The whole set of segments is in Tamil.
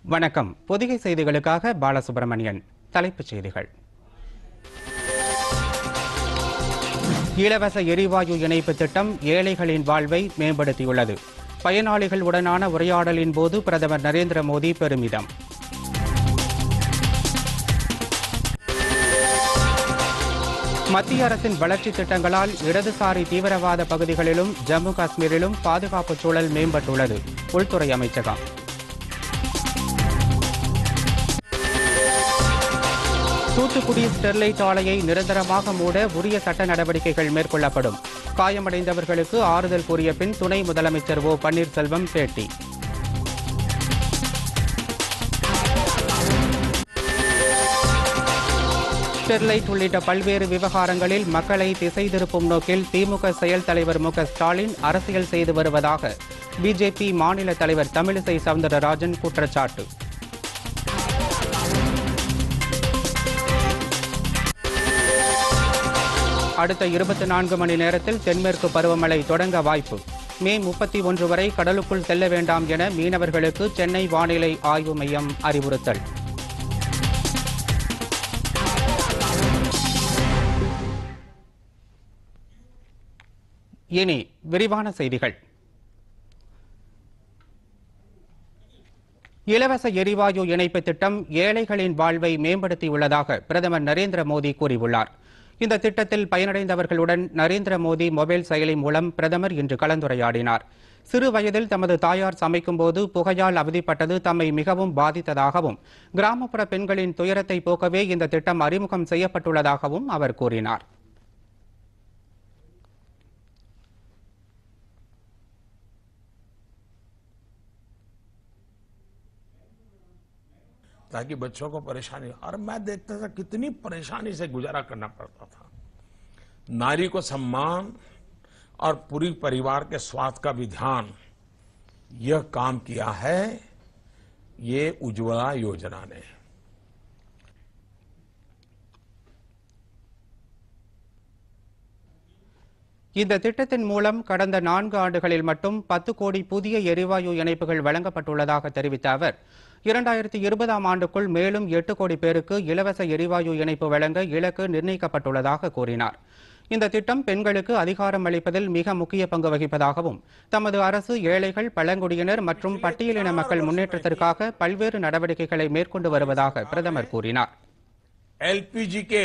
வணக்கம் பொதிகை செய்திகளுக்காக பாலசுப்ரமணியன் தலைப்புச் செய்திகள் இலவச எரிவாயு இணைப்பு திட்டம் ஏழைகளின் வாழ்வை மேம்படுத்தியுள்ளது பயனாளிகள் உடனான உரையாடலின் போது பிரதமர் நரேந்திர மோடி பெருமிதம் மத்திய அரசின் வளர்ச்சி திட்டங்களால் இடதுசாரி தீவிரவாத பகுதிகளிலும் ஜம்மு காஷ்மீரிலும் பாதுகாப்பு சூழல் மேம்பட்டுள்ளது உள்துறை அமைச்சகம் தூத்துக்குடி ஸ்டெர்லைட் ஆலையை நிரந்தரமாக மூட உரிய சட்ட நடவடிக்கைகள் மேற்கொள்ளப்படும் காயமடைந்தவர்களுக்கு ஆறுதல் கூறிய பின் துணை முதலமைச்சர் ஓ பன்னீர்செல்வம் பேட்டி ஸ்டெர்லைட் உள்ளிட்ட பல்வேறு விவகாரங்களில் மக்களை திசை திருப்பும் நோக்கில் திமுக செயல் தலைவர் மு க ஸ்டாலின் அரசியல் செய்து வருவதாக பிஜேபி மாநில தலைவர் தமிழிசை சவுந்தரராஜன் குற்றச்சாட்டு அடுத்த இருபத்தி நான்கு மணி நேரத்தில் தென்மேற்கு பருவமழை தொடங்க வாய்ப்பு மே முப்பத்தி ஒன்று வரை கடலுக்குள் செல்ல வேண்டாம் என மீனவர்களுக்கு சென்னை வானிலை ஆய்வு மையம் அறிவுறுத்தல் இனி விரிவான செய்திகள் இலவச எரிவாயு இணைப்பு திட்டம் ஏழைகளின் வாழ்வை மேம்படுத்தியுள்ளதாக பிரதமர் நரேந்திர மோடி கூறியுள்ளார் இந்த திட்டத்தில் பயனடைந்தவர்களுடன் நரேந்திர மோடி மொபைல் செயலி மூலம் பிரதமர் இன்று கலந்துரையாடினார் சிறு வயதில் தமது தாயார் சமைக்கும்போது புகையால் அவதிப்பட்டது தம்மை மிகவும் பாதித்ததாகவும் கிராமப்புற பெண்களின் துயரத்தை போக்கவே இந்த திட்டம் அறிமுகம் செய்யப்பட்டுள்ளதாகவும் அவர் கூறினார் ताकि बच्चों को परेशानी और मैं देखता था कितनी परेशानी से गुजारा करना पड़ता था नारी को सम्मान और पूरी परिवार के स्वास्थ्य का भी ध्यान यह काम किया है ये उज्ज्वला योजना ने இந்த திட்டத்தின் மூலம் கடந்த நான்கு ஆண்டுகளில் மட்டும் பத்து கோடி புதிய எரிவாயு இணைப்புகள் வழங்கப்பட்டுள்ளதாக தெரிவித்த அவர் இரண்டாயிரத்தி இருபதாம் ஆண்டுக்குள் மேலும் எட்டு கோடி பேருக்கு இலவச எரிவாயு இணைப்பு வழங்க இலக்கு நிர்ணயிக்கப்பட்டுள்ளதாக கூறினார் இந்த திட்டம் பெண்களுக்கு அதிகாரம் அளிப்பதில் மிக முக்கிய பங்கு வகிப்பதாகவும் தமது அரசு ஏழைகள் பழங்குடியினர் மற்றும் பட்டியலின மக்கள் முன்னேற்றத்திற்காக பல்வேறு நடவடிக்கைகளை மேற்கொண்டு வருவதாக பிரதமர் கூறினார் एलपीजी के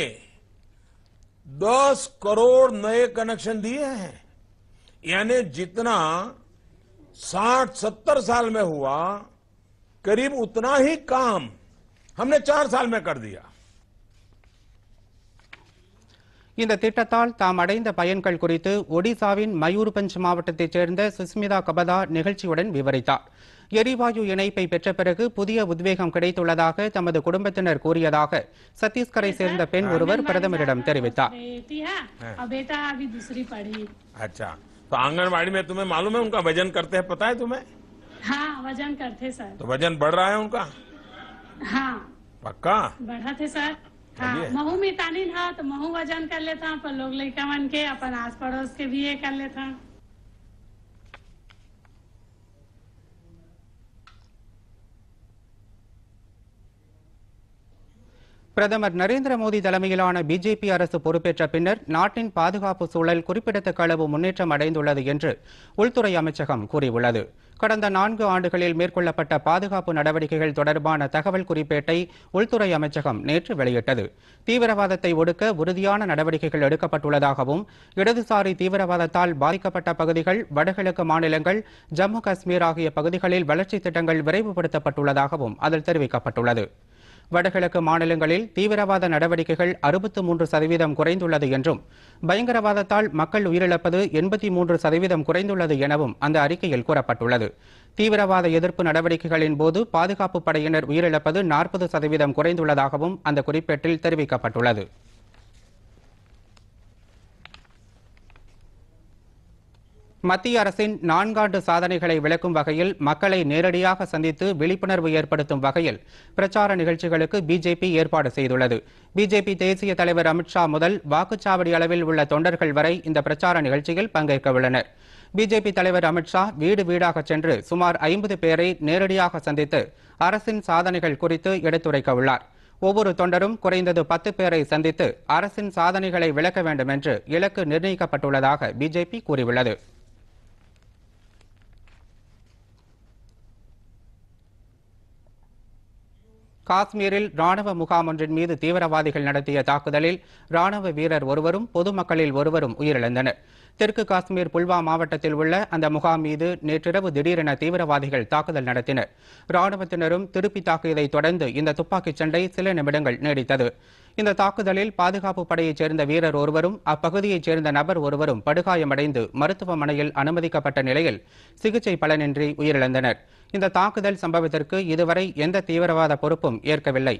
10 करोड़ नए कनेक्शन दिए हैं यानी जितना 60 70 साल में हुआ करीब उतना ही काम हमने चार साल में कर दिया இந்த திட்டத்தால் தாம் அடைந்த பயன்கள் குறித்து ஒடிசாவின் மயூர்பஞ்ச் மாவட்டத்தைச் சேர்ந்த சுஸ்மிதா கபதா நிகழ்ச்சியுடன் விவரித்தார் எரிவாயு இணைப்பை பெற்ற பிறகு புதிய உத்வேகம் கிடைத்துள்ளதாக தமது குடும்பத்தினர் கூறியதாக சத்தீஸ்கரை சேர்ந்த பெண் ஒருவர் பிரதமரிடம் தெரிவித்தார் बेटी है और बेटा अभी दूसरी पढ़ी अच्छा तो आंगनबाड़ी में तुम्हें मालूम है उनका वजन करते हैं पता है तुम्हें हाँ वजन करते सर तो वजन बढ़ रहा है उनका हाँ पक्का बढ़ा थे सर हाँ चलिए। महू में तानी था तो महू वजन कर लेता पर लोग लड़का मन के अपन आस पड़ोस के भी ये कर लेता பிரதமர் நரேந்திர மோடி தலைமையிலான பிஜேபி அரசு பொறுப்பேற்ற பின்னர் நாட்டின் பாதுகாப்பு சூழல் குறிப்பிடத்தக்க அளவு முன்னேற்றம் அடைந்துள்ளது என்று உள்துறை அமைச்சகம் கூறியுள்ளது கடந்த நான்கு ஆண்டுகளில் மேற்கொள்ளப்பட்ட பாதுகாப்பு நடவடிக்கைகள் தொடர்பான தகவல் குறிப்பேட்டை உள்துறை அமைச்சகம் நேற்று வெளியிட்டது தீவிரவாதத்தை ஒடுக்க உறுதியான நடவடிக்கைகள் எடுக்கப்பட்டுள்ளதாகவும் இடதுசாரி தீவிரவாதத்தால் பாதிக்கப்பட்ட பகுதிகள் வடகிழக்கு மாநிலங்கள் ஜம்மு காஷ்மீர் ஆகிய பகுதிகளில் வளர்ச்சித் திட்டங்கள் விரைவுபடுத்தப்பட்டுள்ளதாகவும் அதில் தெரிவிக்கப்பட்டுள்ளது வடகிழக்கு மாநிலங்களில் தீவிரவாத நடவடிக்கைகள் அறுபத்து மூன்று சதவீதம் குறைந்துள்ளது என்றும் பயங்கரவாதத்தால் மக்கள் உயிரிழப்பது எண்பத்தி மூன்று சதவீதம் குறைந்துள்ளது எனவும் அந்த அறிக்கையில் கூறப்பட்டுள்ளது தீவிரவாத எதிர்ப்பு நடவடிக்கைகளின் போது பாதுகாப்பு படையினர் உயிரிழப்பது நாற்பது சதவீதம் குறைந்துள்ளதாகவும் அந்த குறிப்பேட்டில் தெரிவிக்கப்பட்டுள்ளது மத்திய அரசின் நான்காண்டு சாதனைகளை விளக்கும் வகையில் மக்களை நேரடியாக சந்தித்து விழிப்புணர்வு ஏற்படுத்தும் வகையில் பிரச்சார நிகழ்ச்சிகளுக்கு பிஜேபி ஏற்பாடு செய்துள்ளது பிஜேபி தேசிய தலைவர் அமித்ஷா முதல் வாக்குச்சாவடி அளவில் உள்ள தொண்டர்கள் வரை இந்த பிரச்சார நிகழ்ச்சியில் பங்கேற்க உள்ளனர் பிஜேபி தலைவர் அமித்ஷா வீடு வீடாக சென்று சுமார் ஐம்பது பேரை நேரடியாக சந்தித்து அரசின் சாதனைகள் குறித்து எடுத்துரைக்க உள்ளார் ஒவ்வொரு தொண்டரும் குறைந்தது பத்து பேரை சந்தித்து அரசின் சாதனைகளை விளக்க வேண்டும் என்று இலக்கு நிர்ணயிக்கப்பட்டுள்ளதாக பிஜேபி கூறியுள்ளது காஷ்மீரில் ராணுவ முகாம் ஒன்றின் மீது தீவிரவாதிகள் நடத்திய தாக்குதலில் ராணுவ வீரர் ஒருவரும் பொதுமக்களில் ஒருவரும் உயிரிழந்தனர் தெற்கு காஷ்மீர் புல்வா மாவட்டத்தில் உள்ள அந்த முகாம் மீது நேற்றிரவு திடீரென தீவிரவாதிகள் தாக்குதல் நடத்தினர் ராணுவத்தினரும் திருப்பி தாக்கியதைத் தொடர்ந்து இந்த துப்பாக்கிச் சண்டை சில நிமிடங்கள் நீடித்தது இந்த தாக்குதலில் பாதுகாப்பு படையைச் சேர்ந்த வீரர் ஒருவரும் அப்பகுதியைச் சேர்ந்த நபர் ஒருவரும் படுகாயமடைந்து மருத்துவமனையில் அனுமதிக்கப்பட்ட நிலையில் சிகிச்சை பலனின்றி உயிரிழந்தனர் இந்த தாக்குதல் சம்பவத்திற்கு இதுவரை எந்த தீவிரவாத பொறுப்பும் ஏற்கவில்லை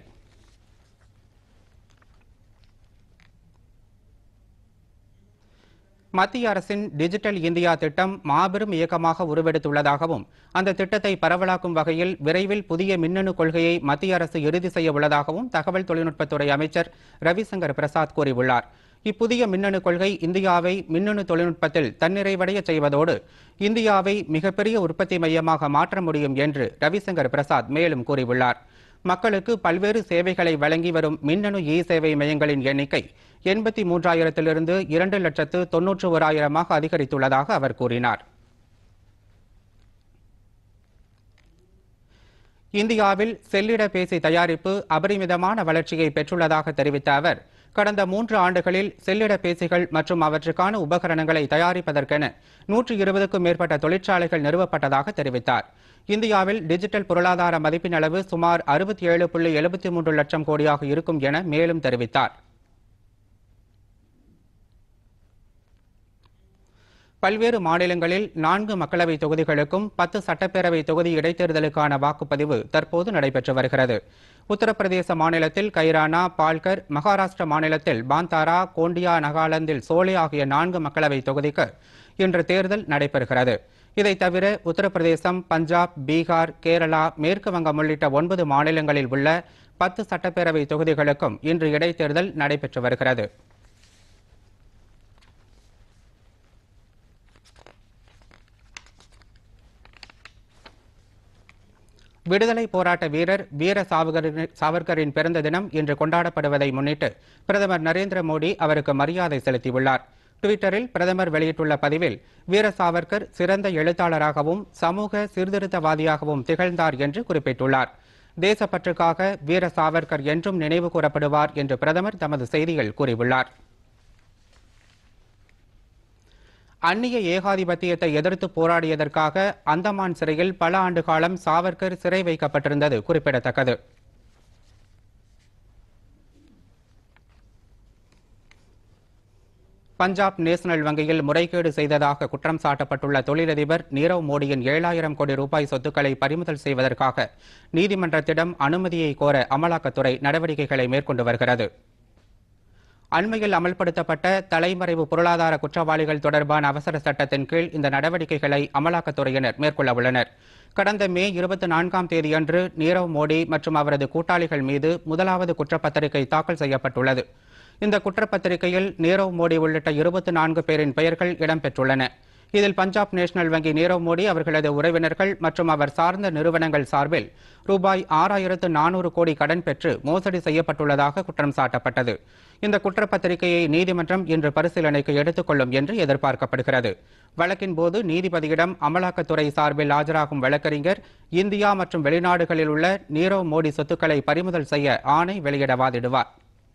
மத்திய அரசின் டிஜிட்டல் இந்தியா திட்டம் மாபெரும் இயக்கமாக உருவெடுத்துள்ளதாகவும் அந்த திட்டத்தை பரவலாக்கும் வகையில் விரைவில் புதிய மின்னணு கொள்கையை மத்திய அரசு இறுதி செய்ய உள்ளதாகவும் தகவல் தொழில்நுட்பத்துறை அமைச்சர் ரவிசங்கர் பிரசாத் கூறியுள்ளார் இப்புதிய மின்னணு கொள்கை இந்தியாவை மின்னணு தொழில்நுட்பத்தில் தன்னிறைவடைய செய்வதோடு இந்தியாவை மிகப்பெரிய உற்பத்தி மையமாக மாற்ற முடியும் என்று ரவிசங்கர் பிரசாத் மேலும் கூறியுள்ளார் மக்களுக்கு பல்வேறு சேவைகளை வழங்கி வரும் மின்னணு இ சேவை மையங்களின் எண்ணிக்கை எண்பத்தி மூன்றாயிரத்திலிருந்து இரண்டு லட்சத்து தொன்னூற்று ஓராயிரமாக அதிகரித்துள்ளதாக அவர் கூறினார் இந்தியாவில் செல்லிடப்பேசி தயாரிப்பு அபரிமிதமான வளர்ச்சியை பெற்றுள்ளதாக தெரிவித்த அவர் கடந்த மூன்று ஆண்டுகளில் செல்லிடப்பேசிகள் மற்றும் அவற்றுக்கான உபகரணங்களை தயாரிப்பதற்கென நூற்று இருபதுக்கும் மேற்பட்ட தொழிற்சாலைகள் நிறுவப்பட்டதாக தெரிவித்தார் இந்தியாவில் டிஜிட்டல் பொருளாதார மதிப்பின் அளவு சுமார் அறுபத்தி ஏழு புள்ளி எழுபத்தி மூன்று லட்சம் கோடியாக இருக்கும் என மேலும் தெரிவித்தார் பல்வேறு மாநிலங்களில் நான்கு மக்களவை தொகுதிகளுக்கும் பத்து சட்டப்பேரவை தொகுதி இடைத்தேர்தலுக்கான வாக்குப்பதிவு தற்போது நடைபெற்று வருகிறது உத்தரப்பிரதேச மாநிலத்தில் கைரானா பால்கர் மகாராஷ்டிர மாநிலத்தில் பாந்தாரா கோண்டியா நாகாலாந்தில் சோலே ஆகிய நான்கு மக்களவை தொகுதிக்கு இன்று தேர்தல் நடைபெறுகிறது இதைத் தவிர உத்தரப்பிரதேசம் பஞ்சாப் பீகார் கேரளா மேற்கு வங்கம் உள்ளிட்ட ஒன்பது மாநிலங்களில் உள்ள பத்து சட்டப்பேரவை தொகுதிகளுக்கும் இன்று இடைத்தேர்தல் நடைபெற்று வருகிறது விடுதலை போராட்ட வீரர் வீர சாவகரின் சாவர்கரின் பிறந்த தினம் இன்று கொண்டாடப்படுவதை முன்னிட்டு பிரதமர் நரேந்திர மோடி அவருக்கு மரியாதை செலுத்தியுள்ளார் டுவிட்டரில் பிரதமர் வெளியிட்டுள்ள பதிவில் வீர சாவர்கர் சிறந்த எழுத்தாளராகவும் சமூக சீர்திருத்தவாதியாகவும் திகழ்ந்தார் என்று குறிப்பிட்டுள்ளார் தேசப்பற்றுக்காக வீர சாவர்கர் என்றும் நினைவு கூறப்படுவார் என்று பிரதமர் தமது செய்தியில் கூறியுள்ளார் அந்நிய ஏகாதிபத்தியத்தை எதிர்த்து போராடியதற்காக அந்தமான் சிறையில் பல ஆண்டு காலம் சாவர்கர் சிறை வைக்கப்பட்டிருந்தது குறிப்பிடத்தக்கது பஞ்சாப் நேஷனல் வங்கியில் முறைகேடு செய்ததாக குற்றம் சாட்டப்பட்டுள்ள தொழிலதிபர் நீரவ் மோடியின் ஏழாயிரம் கோடி ரூபாய் சொத்துக்களை பறிமுதல் செய்வதற்காக நீதிமன்றத்திடம் அனுமதியை கோர அமலாக்கத்துறை நடவடிக்கைகளை மேற்கொண்டு வருகிறது அண்மையில் அமல்படுத்தப்பட்ட தலைமறைவு பொருளாதார குற்றவாளிகள் தொடர்பான அவசர சட்டத்தின் கீழ் இந்த நடவடிக்கைகளை அமலாக்கத்துறையினர் மேற்கொள்ள உள்ளனர் கடந்த மே இருபத்தி நான்காம் தேதியன்று நீரவ் மோடி மற்றும் அவரது கூட்டாளிகள் மீது முதலாவது குற்றப்பத்திரிகை தாக்கல் செய்யப்பட்டுள்ளது இந்த குற்றப்பத்திரிகையில் நீரவ் மோடி உள்ளிட்ட இருபத்தி நான்கு பேரின் பெயர்கள் இடம்பெற்றுள்ளன இதில் பஞ்சாப் நேஷனல் வங்கி நீரவ் மோடி அவர்களது உறவினர்கள் மற்றும் அவர் சார்ந்த நிறுவனங்கள் சார்பில் ரூபாய் ஆறாயிரத்து நானூறு கோடி கடன் பெற்று மோசடி செய்யப்பட்டுள்ளதாக குற்றம் சாட்டப்பட்டது இந்த குற்றப்பத்திரிகையை நீதிமன்றம் இன்று பரிசீலனைக்கு எடுத்துக்கொள்ளும் என்று எதிர்பார்க்கப்படுகிறது வழக்கின் போது நீதிபதியிடம் அமலாக்கத்துறை சார்பில் ஆஜராகும் வழக்கறிஞர் இந்தியா மற்றும் வெளிநாடுகளில் உள்ள நீரவ் மோடி சொத்துக்களை பறிமுதல் செய்ய ஆணை வெளியிட வாதிடுவார்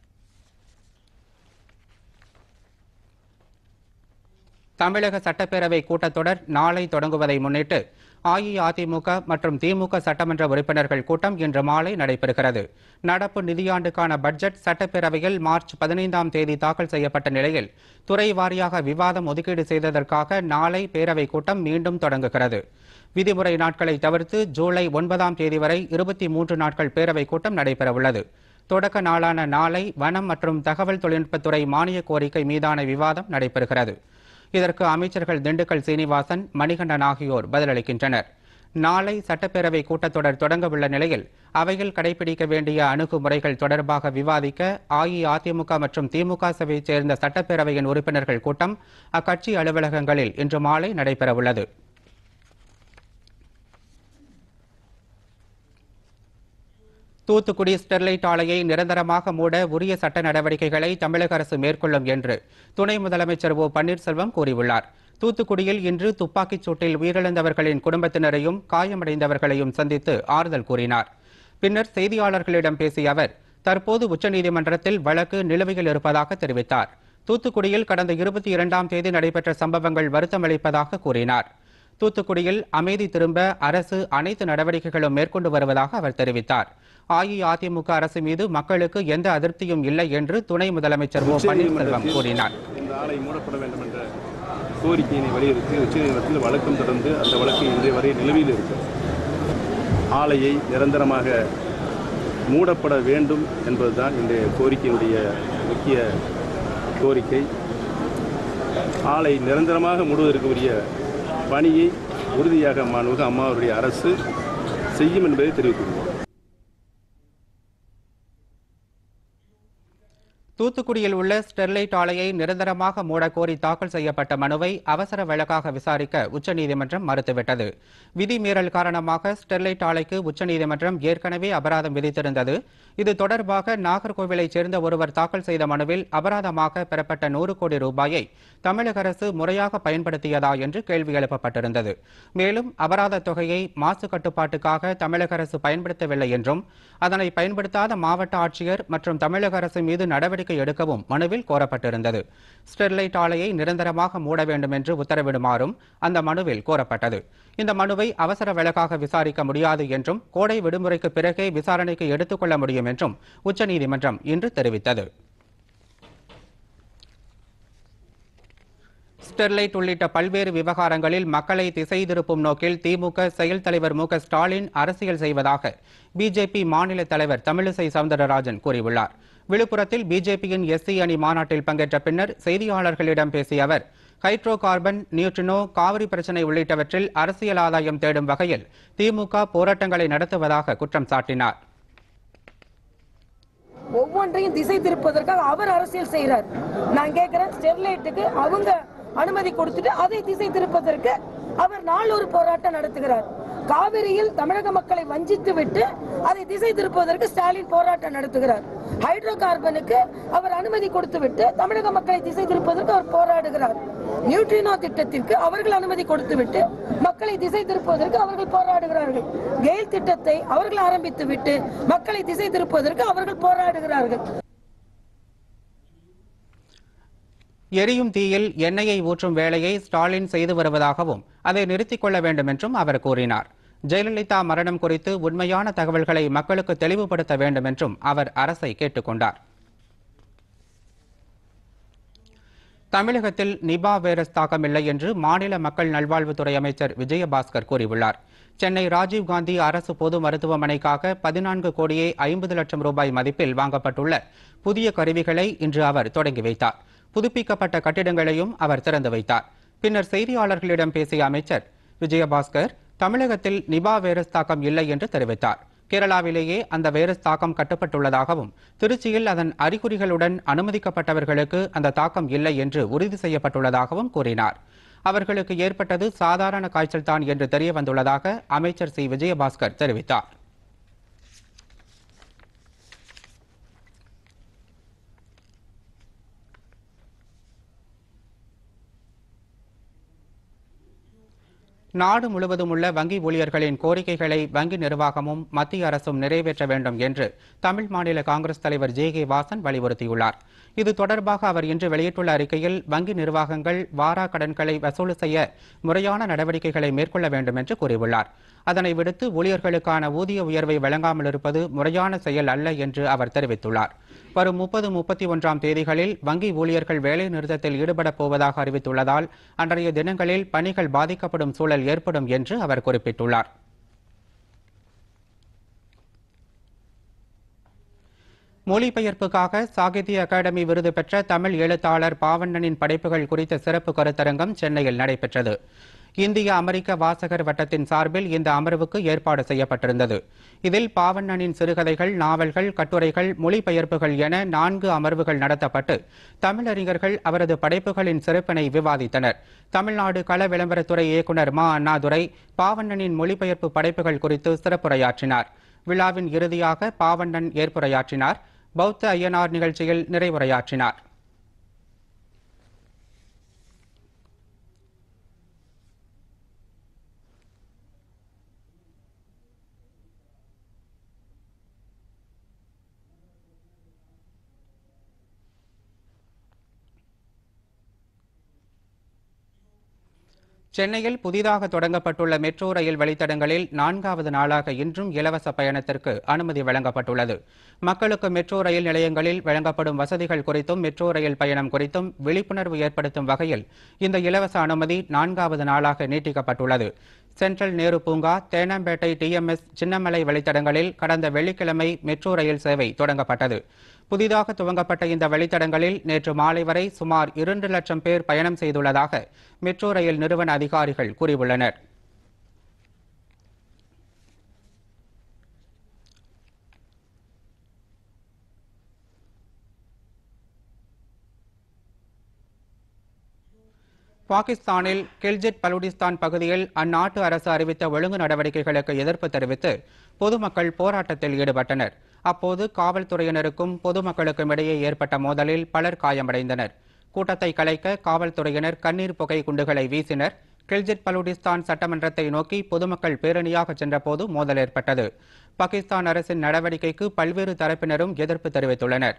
தமிழக சட்டப்பேரவை கூட்டத்தொடர் நாளை தொடங்குவதை முன்னிட்டு அஇஅதிமுக மற்றும் திமுக சட்டமன்ற உறுப்பினர்கள் கூட்டம் இன்று மாலை நடைபெறுகிறது நடப்பு நிதியாண்டுக்கான பட்ஜெட் சட்டப்பேரவையில் மார்ச் பதினைந்தாம் தேதி தாக்கல் செய்யப்பட்ட நிலையில் துறை வாரியாக விவாதம் ஒதுக்கீடு செய்ததற்காக நாளை பேரவைக் கூட்டம் மீண்டும் தொடங்குகிறது விதிமுறை நாட்களை தவிர்த்து ஜூலை ஒன்பதாம் தேதி வரை இருபத்தி மூன்று நாட்கள் பேரவைக் கூட்டம் நடைபெறவுள்ளது தொடக்க நாளான நாளை வனம் மற்றும் தகவல் தொழில்நுட்பத்துறை மானிய கோரிக்கை மீதான விவாதம் நடைபெறுகிறது இதற்கு அமைச்சர்கள் திண்டுக்கல் சீனிவாசன் மணிகண்டன் ஆகியோர் பதிலளிக்கின்றனர் நாளை சட்டப்பேரவை கூட்டத்தொடர் தொடங்கவுள்ள நிலையில் அவையில் கடைபிடிக்க வேண்டிய அணுகுமுறைகள் தொடர்பாக விவாதிக்க அஇஅதிமுக மற்றும் திமுக சபையைச் சேர்ந்த சட்டப்பேரவையின் உறுப்பினர்கள் கூட்டம் அக்கட்சி அலுவலகங்களில் இன்று மாலை நடைபெறவுள்ளது தூத்துக்குடி ஸ்டெர்லைட் ஆலையை நிரந்தரமாக மூட உரிய சட்ட நடவடிக்கைகளை தமிழக அரசு மேற்கொள்ளும் என்று துணை முதலமைச்சர் ஓ பன்னீர்செல்வம் கூறியுள்ளார் தூத்துக்குடியில் இன்று துப்பாக்கிச் சூட்டில் உயிரிழந்தவர்களின் குடும்பத்தினரையும் காயமடைந்தவர்களையும் சந்தித்து ஆறுதல் கூறினார் பின்னர் செய்தியாளர்களிடம் பேசிய அவர் தற்போது உச்சநீதிமன்றத்தில் வழக்கு நிலுவையில் இருப்பதாக தெரிவித்தார் தூத்துக்குடியில் கடந்த இருபத்தி இரண்டாம் தேதி நடைபெற்ற சம்பவங்கள் வருத்தமளிப்பதாக கூறினார் தூத்துக்குடியில் அமைதி திரும்ப அரசு அனைத்து நடவடிக்கைகளும் மேற்கொண்டு வருவதாக அவர் தெரிவித்தார் அஇஅதிமுக அரசு மீது மக்களுக்கு எந்த அதிருப்தியும் இல்லை என்று துணை முதலமைச்சர் ஓ பன்னீர்செல்வம் கூறினார் இந்த ஆலை மூடப்பட வேண்டும் என்ற கோரிக்கையினை வலியுறுத்தி உச்சநீதிமன்றத்தில் வழக்கம் தொடர்ந்து அந்த வழக்கு இன்றைய வரை நிலுவையில் இருக்கு ஆலையை நிரந்தரமாக மூடப்பட வேண்டும் என்பதுதான் இன்றைய கோரிக்கையினுடைய முக்கிய கோரிக்கை ஆலை நிரந்தரமாக மூடுவதற்கு உரிய பணியை உறுதியாக மாண்புமிகு அம்மாவுடைய அரசு செய்யும் என்பதை தெரிவித்துள்ளோம் தூத்துக்குடியில் உள்ள ஸ்டெர்லைட் ஆலையை நிரந்தரமாக மூட கோரி தாக்கல் செய்யப்பட்ட மனுவை அவசர வழக்காக விசாரிக்க உச்சநீதிமன்றம் மறுத்துவிட்டது விதிமீறல் காரணமாக ஸ்டெர்லைட் ஆலைக்கு உச்சநீதிமன்றம் ஏற்கனவே அபராதம் விதித்திருந்தது இது தொடர்பாக நாகர்கோவிலைச் சேர்ந்த ஒருவர் தாக்கல் செய்த மனுவில் அபராதமாக பெறப்பட்ட நூறு கோடி ரூபாயை தமிழக அரசு முறையாக பயன்படுத்தியதா என்று கேள்வி எழுப்பப்பட்டிருந்தது மேலும் அபராத தொகையை மாசு கட்டுப்பாட்டுக்காக தமிழக அரசு பயன்படுத்தவில்லை என்றும் அதனை பயன்படுத்தாத மாவட்ட ஆட்சியர் மற்றும் தமிழக அரசு மீது நடவடிக்கை எடுக்கவும் மனுவில் கோரப்பட்டிருந்தது ஸ்டெர்லைட் ஆலையை நிரந்தரமாக மூட வேண்டும் என்று உத்தரவிடுமாறும் அந்த மனுவில் கோரப்பட்டது இந்த மனுவை அவசர வழக்காக விசாரிக்க முடியாது என்றும் கோடை விடுமுறைக்கு பிறகே விசாரணைக்கு எடுத்துக்கொள்ள முடியும் என்றும் உச்சநீதிமன்றம் இன்று தெரிவித்தது ஸ்டெர்லைட் உள்ளிட்ட பல்வேறு விவகாரங்களில் மக்களை திசை திருப்பும் நோக்கில் திமுக செயல் தலைவர் மு க ஸ்டாலின் அரசியல் செய்வதாக பிஜேபி மாநில தலைவர் தமிழிசை சவுந்தரராஜன் கூறியுள்ளார் விழுப்புரத்தில் பிஜேபியின் எஸ்சி அணி மாநாட்டில் பங்கேற்ற பின்னர் செய்தியாளர்களிடம் பேசிய அவர் ஹைட்ரோ கார்பன் நியூட்ரினோ காவிரி பிரச்சினை உள்ளிட்டவற்றில் அரசியல் ஆதாயம் தேடும் வகையில் திமுக போராட்டங்களை நடத்துவதாக குற்றம் சாட்டினார் ஒவ்வொன்றையும் திசை திருப்பதற்காக அவர் அரசியல் செய்யறார் நான் கேட்கிறேன் ஸ்டெர்லைட்டுக்கு அவங்க அனுமதி கொடுத்துட்டு அதை திசை திருப்பதற்கு அவர் நாளொரு போராட்டம் நடத்துகிறார் காவிரியில் தமிழக மக்களை வஞ்சித்து விட்டு அதை திசை திருப்புவதற்கு ஸ்டாலின் போராட்டம் நடத்துகிறார் ஹைட்ரோ கார்பனுக்கு அவர் அனுமதி கொடுத்து விட்டு தமிழக மக்களை திசை திருப்பதற்கு அவர் போராடுகிறார் நியூட்ரினோ திட்டத்திற்கு அவர்கள் அனுமதி கொடுத்து விட்டு மக்களை திசை திருப்புவதற்கு அவர்கள் போராடுகிறார்கள் கெயில் திட்டத்தை அவர்கள் ஆரம்பித்து விட்டு மக்களை திசை திருப்புவதற்கு அவர்கள் போராடுகிறார்கள் எரியும் தீயில் எண்ணெயை ஊற்றும் வேலையை ஸ்டாலின் செய்து வருவதாகவும் அதை நிறுத்திக் கொள்ள வேண்டும் என்றும் அவர் கூறினார் ஜெயலலிதா மரணம் குறித்து உண்மையான தகவல்களை மக்களுக்கு தெளிவுபடுத்த வேண்டும் என்றும் அவர் அரசை கேட்டுக்கொண்டார் தமிழகத்தில் நிபா வைரஸ் தாக்கமில்லை என்று மாநில மக்கள் நல்வாழ்வுத்துறை அமைச்சர் விஜயபாஸ்கர் கூறியுள்ளார் சென்னை ராஜீவ்காந்தி அரசு பொது மருத்துவமனைக்காக பதினான்கு கோடியே ஐம்பது லட்சம் ரூபாய் மதிப்பில் வாங்கப்பட்டுள்ள புதிய கருவிகளை இன்று அவர் தொடங்கி வைத்தார் புதுப்பிக்கப்பட்ட கட்டிடங்களையும் அவர் திறந்து வைத்தார் பின்னர் செய்தியாளர்களிடம் பேசிய அமைச்சர் விஜயபாஸ்கர் தமிழகத்தில் நிபா வைரஸ் தாக்கம் இல்லை என்று தெரிவித்தார் கேரளாவிலேயே அந்த வைரஸ் தாக்கம் கட்டுப்பட்டுள்ளதாகவும் திருச்சியில் அதன் அறிகுறிகளுடன் அனுமதிக்கப்பட்டவர்களுக்கு அந்த தாக்கம் இல்லை என்று உறுதி செய்யப்பட்டுள்ளதாகவும் கூறினார் அவர்களுக்கு ஏற்பட்டது சாதாரண காய்ச்சல் தான் என்று தெரிய வந்துள்ளதாக அமைச்சர் சி விஜயபாஸ்கர் தெரிவித்தார் நாடு முழுவதும் உள்ள வங்கி ஊழியர்களின் கோரிக்கைகளை வங்கி நிர்வாகமும் மத்திய அரசும் நிறைவேற்ற வேண்டும் என்று தமிழ் மாநில காங்கிரஸ் தலைவர் ஜே கே வாசன் வலியுறுத்தியுள்ளார் இது தொடர்பாக அவர் இன்று வெளியிட்டுள்ள அறிக்கையில் வங்கி நிர்வாகங்கள் வாரா கடன்களை வசூல் செய்ய முறையான நடவடிக்கைகளை மேற்கொள்ள வேண்டும் என்று கூறியுள்ளார் அதனை விடுத்து ஊழியர்களுக்கான ஊதிய உயர்வை வழங்காமல் இருப்பது முறையான செயல் அல்ல என்று அவர் தெரிவித்துள்ளார் வரும் முப்பது முப்பத்தி ஒன்றாம் தேதிகளில் வங்கி ஊழியர்கள் வேலை நிறுத்தத்தில் ஈடுபடப் போவதாக அறிவித்துள்ளதால் அன்றைய தினங்களில் பணிகள் பாதிக்கப்படும் சூழல் ஏற்படும் என்று அவர் குறிப்பிட்டுள்ளார் மொழிபெயர்ப்புக்காக சாகித்ய அகாடமி விருது பெற்ற தமிழ் எழுத்தாளர் பாவண்ணனின் படைப்புகள் குறித்த சிறப்பு கருத்தரங்கம் சென்னையில் நடைபெற்றது இந்திய அமெரிக்க வாசகர் வட்டத்தின் சார்பில் இந்த அமர்வுக்கு ஏற்பாடு செய்யப்பட்டிருந்தது இதில் பாவண்ணனின் சிறுகதைகள் நாவல்கள் கட்டுரைகள் மொழிபெயர்ப்புகள் என நான்கு அமர்வுகள் நடத்தப்பட்டு தமிழறிஞர்கள் அவரது படைப்புகளின் சிறப்பினை விவாதித்தனர் தமிழ்நாடு கள விளம்பரத்துறை இயக்குநர் மா அண்ணாதுரை பாவண்ணனின் மொழிபெயர்ப்பு படைப்புகள் குறித்து சிறப்புரையாற்றினார் விழாவின் இறுதியாக பாவண்ணன் ஏற்புரையாற்றினார் பௌத்த ஐயனார் நிகழ்ச்சியில் நிறைவுரையாற்றினார் சென்னையில் புதிதாக தொடங்கப்பட்டுள்ள மெட்ரோ ரயில் வழித்தடங்களில் நான்காவது நாளாக இன்றும் இலவச பயணத்திற்கு அனுமதி வழங்கப்பட்டுள்ளது மக்களுக்கு மெட்ரோ ரயில் நிலையங்களில் வழங்கப்படும் வசதிகள் குறித்தும் மெட்ரோ ரயில் பயணம் குறித்தும் விழிப்புணர்வு ஏற்படுத்தும் வகையில் இந்த இலவச அனுமதி நான்காவது நாளாக நீட்டிக்கப்பட்டுள்ளது சென்ட்ரல் நேரு பூங்கா தேனாம்பேட்டை டிஎம்எஸ் சின்னமலை வழித்தடங்களில் கடந்த வெள்ளிக்கிழமை மெட்ரோ ரயில் சேவை தொடங்கப்பட்டது புதிதாக துவங்கப்பட்ட இந்த வழித்தடங்களில் நேற்று மாலை வரை சுமார் இரண்டு லட்சம் பேர் பயணம் செய்துள்ளதாக மெட்ரோ ரயில் நிறுவன அதிகாரிகள் கூறியுள்ளனர் பாகிஸ்தானில் கில்ஜிட் பலுடிஸ்தான் பகுதியில் அந்நாட்டு அரசு அறிவித்த ஒழுங்கு நடவடிக்கைகளுக்கு எதிர்ப்பு தெரிவித்து பொதுமக்கள் போராட்டத்தில் ஈடுபட்டனர் அப்போது காவல்துறையினருக்கும் பொதுமக்களுக்கும் இடையே ஏற்பட்ட மோதலில் பலர் காயமடைந்தனர் கூட்டத்தை கலைக்க காவல்துறையினர் கண்ணீர் புகை குண்டுகளை வீசினர் கில்ஜிட் பலுடிஸ்தான் சட்டமன்றத்தை நோக்கி பொதுமக்கள் பேரணியாக சென்றபோது மோதல் ஏற்பட்டது பாகிஸ்தான் அரசின் நடவடிக்கைக்கு பல்வேறு தரப்பினரும் எதிர்ப்பு தெரிவித்துள்ளனர்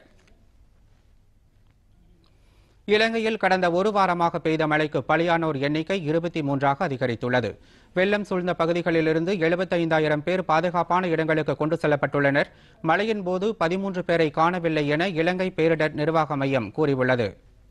இலங்கையில் கடந்த ஒரு வாரமாக பெய்த மழைக்கு பலியானோர் எண்ணிக்கை இருபத்தி மூன்றாக அதிகரித்துள்ளது வெள்ளம் சூழ்ந்த பகுதிகளிலிருந்து எழுபத்தைந்தாயிரம் பேர் பாதுகாப்பான இடங்களுக்கு கொண்டு செல்லப்பட்டுள்ளனர் மழையின் போது பதிமூன்று பேரை காணவில்லை என இலங்கை பேரிடர் நிர்வாக மையம் கூறியுள்ளது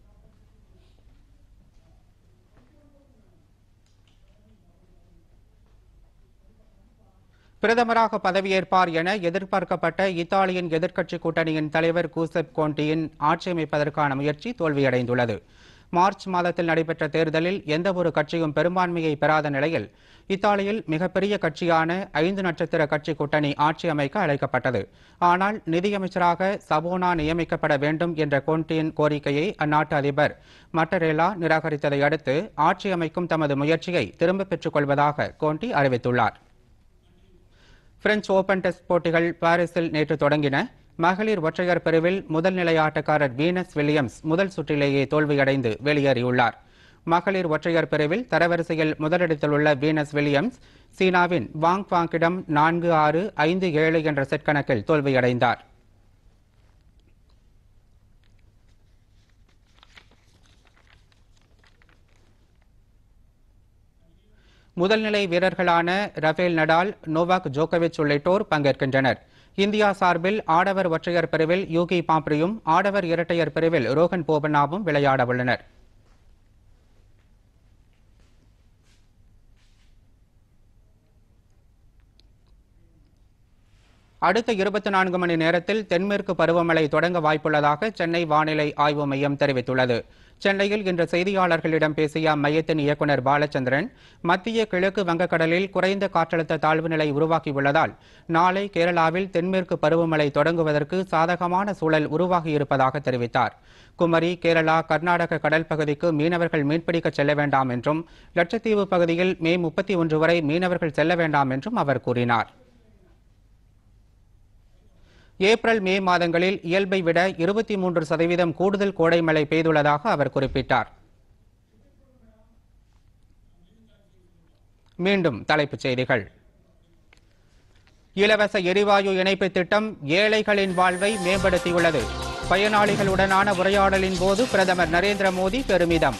பிரதமராக பதவியேற்பார் என எதிர்பார்க்கப்பட்ட இத்தாலியின் எதிர்க்கட்சி கூட்டணியின் தலைவர் கூசப் கோண்டியின் ஆட்சி அமைப்பதற்கான முயற்சி தோல்வியடைந்துள்ளது மார்ச் மாதத்தில் நடைபெற்ற தேர்தலில் எந்தவொரு கட்சியும் பெரும்பான்மையை பெறாத நிலையில் இத்தாலியில் மிகப்பெரிய கட்சியான ஐந்து நட்சத்திர கட்சி கூட்டணி ஆட்சி அமைக்க அழைக்கப்பட்டது ஆனால் நிதியமைச்சராக சபோனா நியமிக்கப்பட வேண்டும் என்ற கோண்டியின் கோரிக்கையை அந்நாட்டு அதிபர் மட்டரேலா நிராகரித்ததை அடுத்து ஆட்சி அமைக்கும் தமது முயற்சியை திரும்பப் பெற்றுக் கொள்வதாக கோண்டி அறிவித்துள்ளார் பிரெஞ்சு ஓபன் டெஸ்ட் போட்டிகள் பாரிஸில் நேற்று தொடங்கின மகளிர் ஒற்றையர் பிரிவில் முதல் நிலை ஆட்டக்காரர் வீனஸ் வில்லியம்ஸ் முதல் சுற்றிலேயே தோல்வியடைந்து வெளியேறியுள்ளார் மகளிர் ஒற்றையர் பிரிவில் தரவரிசையில் முதலிடத்தில் உள்ள வீனஸ் வில்லியம்ஸ் சீனாவின் வாங் வாங்கிடம் நான்கு ஆறு ஐந்து ஏழு என்ற செட் கணக்கில் தோல்வியடைந்தார் முதல்நிலை வீரர்களான ரஃபேல் நடால் நோவாக் ஜோகோவிச் உள்ளிட்டோர் பங்கேற்கின்றனர் இந்தியா சார்பில் ஆடவர் ஒற்றையர் பிரிவில் யூகி பாம்ப்ரியும் ஆடவர் இரட்டையர் பிரிவில் ரோஹன் போபண்ணாவும் விளையாட உள்ளனர் அடுத்த இருபத்தி நான்கு மணி நேரத்தில் தென்மேற்கு பருவமழை தொடங்க வாய்ப்புள்ளதாக சென்னை வானிலை ஆய்வு மையம் தெரிவித்துள்ளது சென்னையில் இன்று செய்தியாளர்களிடம் பேசிய அம்மையத்தின் இயக்குநர் பாலச்சந்திரன் மத்திய கிழக்கு வங்கக்கடலில் குறைந்த காற்றழுத்த தாழ்வு நிலை உருவாகியுள்ளதால் நாளை கேரளாவில் தென்மேற்கு பருவமழை தொடங்குவதற்கு சாதகமான சூழல் உருவாகியிருப்பதாக தெரிவித்தார் குமரி கேரளா கர்நாடக கடல் பகுதிக்கு மீனவர்கள் மீன்பிடிக்க செல்ல வேண்டாம் என்றும் லட்சத்தீவு பகுதியில் மே முப்பத்தி ஒன்று வரை மீனவர்கள் செல்ல வேண்டாம் என்றும் அவர் கூறினார் ஏப்ரல் மே மாதங்களில் இயல்பை விட இருபத்தி மூன்று சதவீதம் கூடுதல் கோடை மழை பெய்துள்ளதாக அவர் குறிப்பிட்டார் மீண்டும் தலைப்புச் செய்திகள் இலவச எரிவாயு இணைப்பு திட்டம் ஏழைகளின் வாழ்வை மேம்படுத்தியுள்ளது பயனாளிகளுடனான உரையாடலின் போது பிரதமர் நரேந்திர மோடி பெருமிதம்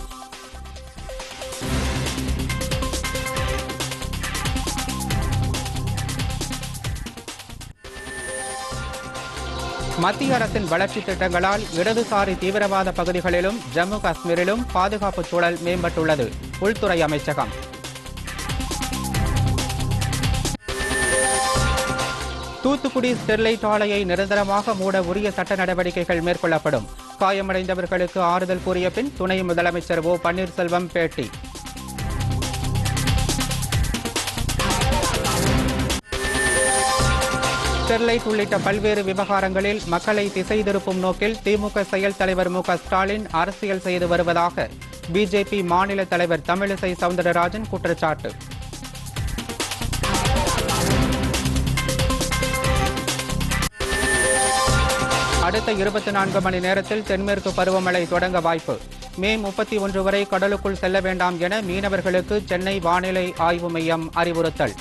மத்திய அரசின் வளர்ச்சி திட்டங்களால் இடதுசாரி தீவிரவாத பகுதிகளிலும் ஜம்மு காஷ்மீரிலும் பாதுகாப்பு சூழல் மேம்பட்டுள்ளது உள்துறை அமைச்சகம் தூத்துக்குடி ஸ்டெர்லைட் ஆலையை நிரந்தரமாக மூட உரிய சட்ட நடவடிக்கைகள் மேற்கொள்ளப்படும் காயமடைந்தவர்களுக்கு ஆறுதல் கூறிய பின் துணை முதலமைச்சர் ஓ பன்னீர்செல்வம் பேட்டி ஸ்டெர்லைட் உள்ளிட்ட பல்வேறு விவகாரங்களில் மக்களை திசை திருப்பும் நோக்கில் திமுக செயல் தலைவர் மு க ஸ்டாலின் அரசியல் செய்து வருவதாக பிஜேபி மாநில தலைவர் தமிழிசை சவுந்தரராஜன் குற்றச்சாட்டு அடுத்த இருபத்தி நான்கு மணி நேரத்தில் தென்மேற்கு பருவமழை தொடங்க வாய்ப்பு மே முப்பத்தி ஒன்று வரை கடலுக்குள் செல்ல வேண்டாம் என மீனவர்களுக்கு சென்னை வானிலை ஆய்வு மையம் அறிவுறுத்தல்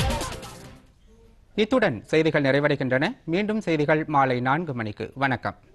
இத்துடன் செய்திகள் நிறைவடைகின்றன மீண்டும் செய்திகள் மாலை நான்கு மணிக்கு வணக்கம்